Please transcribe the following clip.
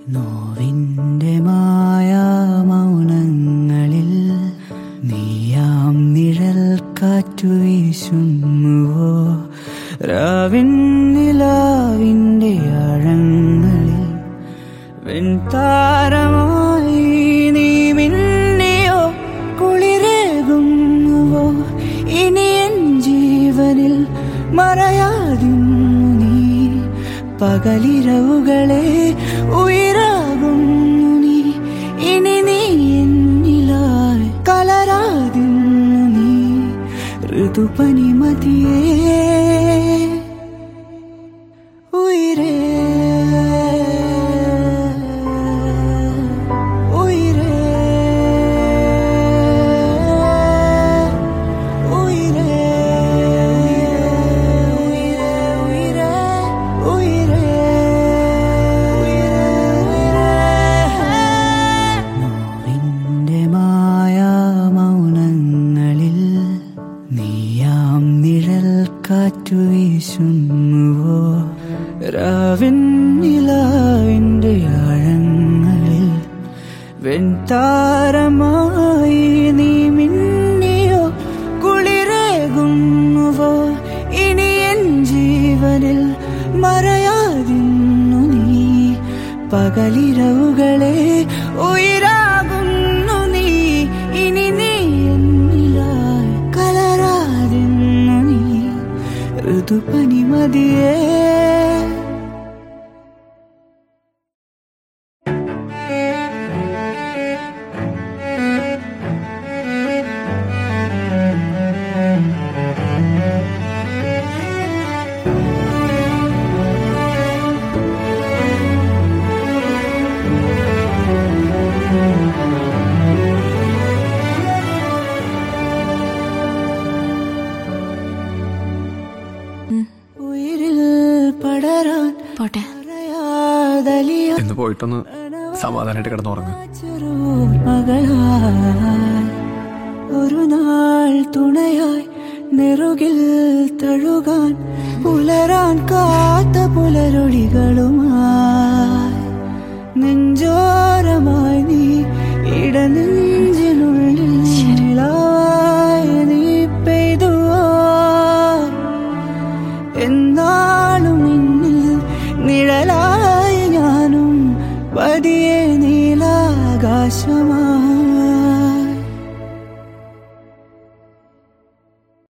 നോവിൻ്റെ മായാ മൗനങ്ങളിൽ നീയാം നിഴൽ കാറ്റു വീശുന്നുവോ രാവിൻ നിലാവിൻ്റെ ആഴങ്ങളിൽ വെൺതാരമായി നീ മിന്നിയോ കുളിരേകുന്നുവോ ഇനി എൻ ജീവനിൽ മറയാതിന്നു നീ പകലിരവുകളെ ഉയരാകുന്നു നീ ഇനി നീ എന്നിലായി കലരാതിന്നു നീ ഋതുപനിമതിയേ ഉയരേ ഉയരേ ഉയരേ ഉയരേ ഉയരേ നോവിൻ്റെ മായാ മൗനങ്ങളിൽ നീയാം നിഴൽ കാറ്റു വീശുന്നുവോ രാവിൻ നിലാവിൻ്റെ ആഴങ്ങളിൽ വെൺതാരമായി നീ മിന്നിയോ കുളിരേകുന്നുവോ ഇനി എൻ ജീവനിൽ മറയാതിന്നു നീ പകലിരവുകളെ ഉയരാകുന്നു നീ ഇനി നീ എന്നിലായി കലരാതിന്നു നീ ഋതുപനിമതിയേ ഉയിരിൽ പടരാൻ പോട്ടെ പറയാതലിയ എന്ന് പോയിട്ടൊന്ന് സമാധാനമായിട്ട് കിടന്നുറങ്ങും മകളായി ഒരു നാൾ തുണയായി നെറുകിൽ തഴുകാൻ പുലരാൻ കാത്ത പുലരൊളികളുമായി നെഞ്ചോ